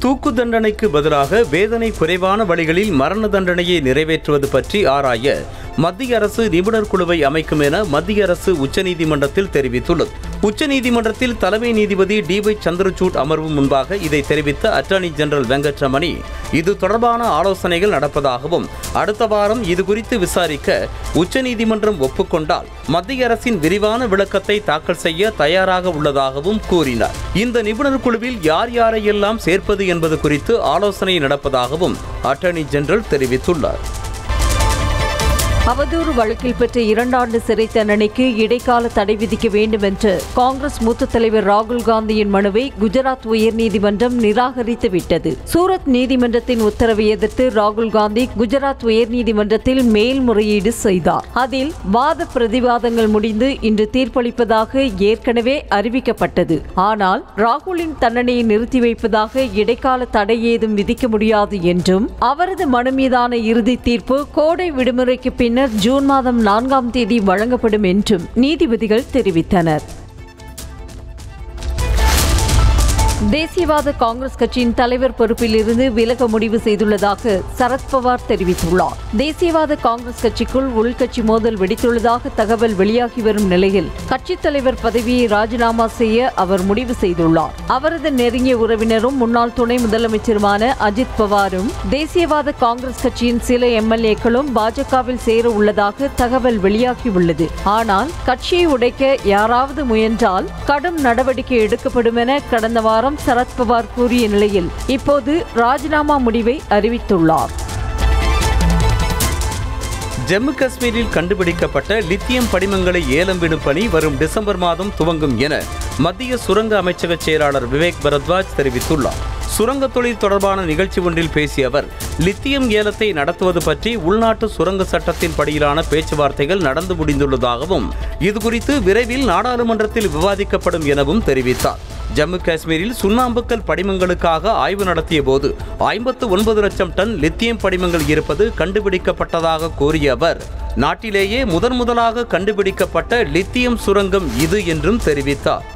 தூக்கு தண்டனைக்கு பதிலாக வேதனை குறைவான வழிகளில் மரண தண்டனையை நிறைவேற்றுவது பற்றி ஆராய மத்திய அரசு நிபுணர் குழுவை அமைக்கும் என மத்திய அரசு உச்சநீதிமன்றத்தில் தெரிவித்துள்ளது உச்சநீதிமன்றத்தில் தலைமை நீதிபதி டி ஒய் சந்திரசூட் அமர்வு முன்பாக இதை தெரிவித்த அட்டர்னி ஜெனரல் வெங்கட்ரமணி இது தொடர்பான ஆலோசனைகள் நடப்பதாகவும் அடுத்த வாரம் இது குறித்து விசாரிக்க உச்சநீதிமன்றம் ஒப்புக்கொண்டால் மத்திய அரசின் விரிவான விளக்கத்தை தாக்கல் செய்ய தயாராக உள்ளதாகவும் கூறினார் இந்த நிபுணர் குழுவில் யார் யாரையெல்லாம் சேர்ப்பது என்பது குறித்து ஆலோசனை நடப்பதாகவும் அட்டர்னி ஜெனரல் தெரிவித்துள்ளார் அவதூறு வழக்கில் பெற்ற இரண்டாண்டு சிறை தண்டனைக்கு இடைக்கால தடை விதிக்க வேண்டும் என்று காங்கிரஸ் மூத்த தலைவர் ராகுல் காந்தியின் மனுவை குஜராத் உயர்நீதிமன்றம் நிராகரித்து விட்டது சூரத் நீதிமன்றத்தின் உத்தரவை எதிர்த்து ராகுல் காந்தி குஜராத் உயர்நீதிமன்றத்தில் மேல்முறையீடு செய்தார் அதில் வாத பிரதிவாதங்கள் முடிந்து இன்று தீர்ப்பளிப்பதாக ஏற்கனவே அறிவிக்கப்பட்டது ஆனால் ராகுலின் தண்டனையை நிறுத்தி வைப்பதாக இடைக்கால தடை ஏதும் விதிக்க முடியாது என்றும் அவரது மனு மீதான இறுதி தீர்ப்பு கோடை விடுமுறைக்கு பின்னர் ஜூன் மாதம் நான்காம் தேதி வழங்கப்படும் என்றும் நீதிபதிகள் தெரிவித்தனர் தேசியவாத காங்கிரஸ் கட்சியின் தலைவர் பொறுப்பிலிருந்து விலக முடிவு செய்துள்ளதாக சரத்பவார் தெரிவித்துள்ளார் தேசியவாத காங்கிரஸ் கட்சிக்குள் உள்கட்சி மோதல் வெடித்துள்ளதாக தகவல் வெளியாகி வரும் நிலையில் கட்சித் தலைவர் பதவியை ராஜினாமா செய்ய அவர் முடிவு செய்துள்ளார் அவரது நெருங்கிய உறவினரும் முன்னாள் துணை முதலமைச்சருமான அஜித் பவாரும் தேசியவாத காங்கிரஸ் கட்சியின் சில எம்எல்ஏக்களும் பாஜகவில் சேர உள்ளதாக தகவல் வெளியாகியுள்ளது ஆனால் கட்சியை உடைக்க யாராவது முயன்றால் கடும் நடவடிக்கை எடுக்கப்படும் என கடந்த வாரம் சரத்பவார் கூறிய நிலையில் இப்போது ராஜினாமா முடிவை அறிவித்துள்ளார் ஜம்மு காஷ்மீரில் கண்டுபிடிக்கப்பட்ட லித்தியம் படிமங்களை ஏலம் விடும் பணி வரும் டிசம்பர் மாதம் துவங்கும் என மத்திய சுரங்க அமைச்சக செயலாளர் விவேக் பரத்வாஜ் தெரிவித்துள்ளார் சுரங்க தொழில் தொடர்பான நிகழ்ச்சி ஒன்றில் பேசிய அவர் லித்தியம் ஏலத்தை நடத்துவது பற்றி உள்நாட்டு சுரங்க சட்டத்தின் படியிலான பேச்சுவார்த்தைகள் நடந்து முடிந்துள்ளதாகவும் இதுகுறித்து விரைவில் நாடாளுமன்றத்தில் விவாதிக்கப்படும் எனவும் தெரிவித்தார் ஜம்மு காஷ்மீரில் சுண்ணாம்புக்கல் படிமங்களுக்காக ஆய்வு நடத்திய போது ஐம்பத்து ஒன்பது லட்சம் டன் லித்தியம் படிமங்கள் இருப்பது கண்டுபிடிக்கப்பட்டதாக கூறிய அவர் நாட்டிலேயே முதன் முதலாக கண்டுபிடிக்கப்பட்ட லித்தியம் சுரங்கம் இது என்றும் தெரிவித்தார்